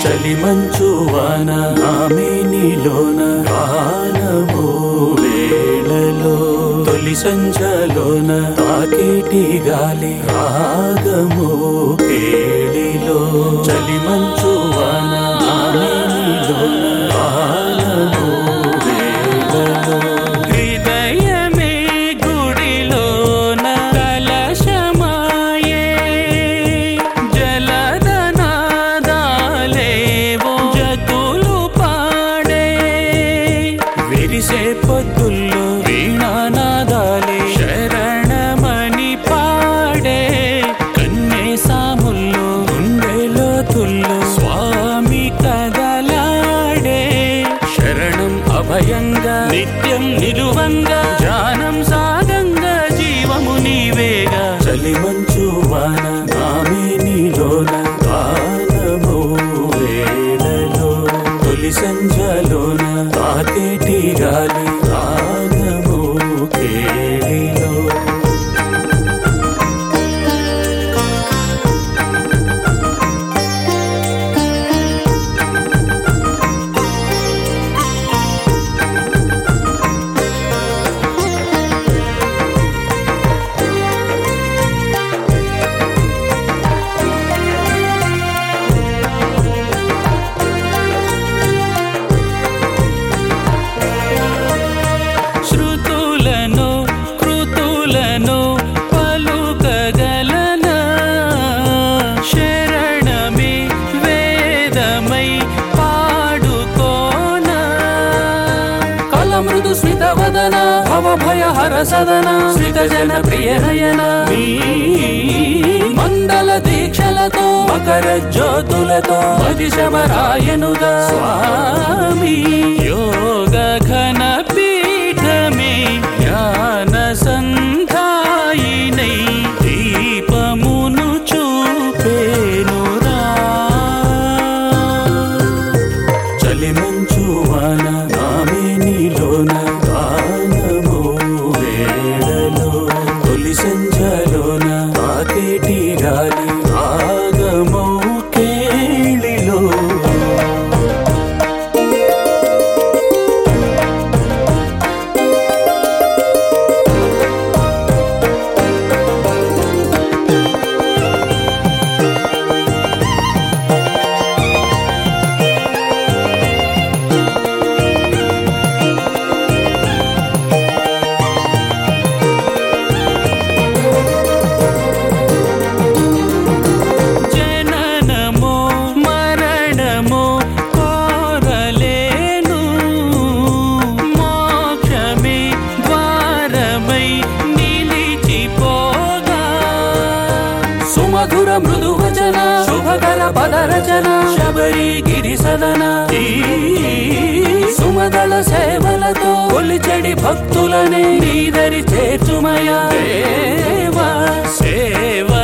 చలి మంచు వాన ఆమె నీలోన గానము వేళలో తొలి సంచలోన తాకేటి గాలి రాగము కేళిలో చలి మంచు వాన ఆమె నీలోన గానము వేళలో హృదయమే గుడిలోన కలశమాయే జలదనాదాలేవో జతులు పాడే విరిసే పొద్దుల్లో వీణానాదాలే శరణమని పాడే కన్నే సాముల్లో గుండెలో తుల్లో స్వామి కదలాడే శరణం అభయంగా నిత్యం నిలువంగా జానం సాగంగా జీవము నీవేగా చలి మంచు వాన ఆమె నీలోన గానము వేళలో తొలి సంజలోన తాకేటి గాలి రాగము కేళిలో శృతులను కృతులను పలుకగలన శరణమే వేదమై పాడుకోన కలమృదు స్మిత వదన భవ భయ హర సదన శ్రిత జన ప్రియ నయన మండల దీక్షలతో మకర జ్యోతులతో మది శబరాయనుగా స్వామి యోగ ఘన పీఠమే జ్ఞాన సంధాయినై దీపమును చూపేనురా చలి మంచు వాన ఆమె నీలోన గానము వేళలో తొలి సంచలోన తాకేటి గాలి రాగమౌ కేళిలో జననమో మరణమో కోరలేను మోక్షమే ద్వారమై నిలిచిపోగా సుమధుర మృదు వచన శుభకర పద రచన శబరి గిరి సదన ఈ సుమదళ సేవలతో కొలిచెడి భక్తులనే నీదరి చేర్చుమయ దేవ సేవ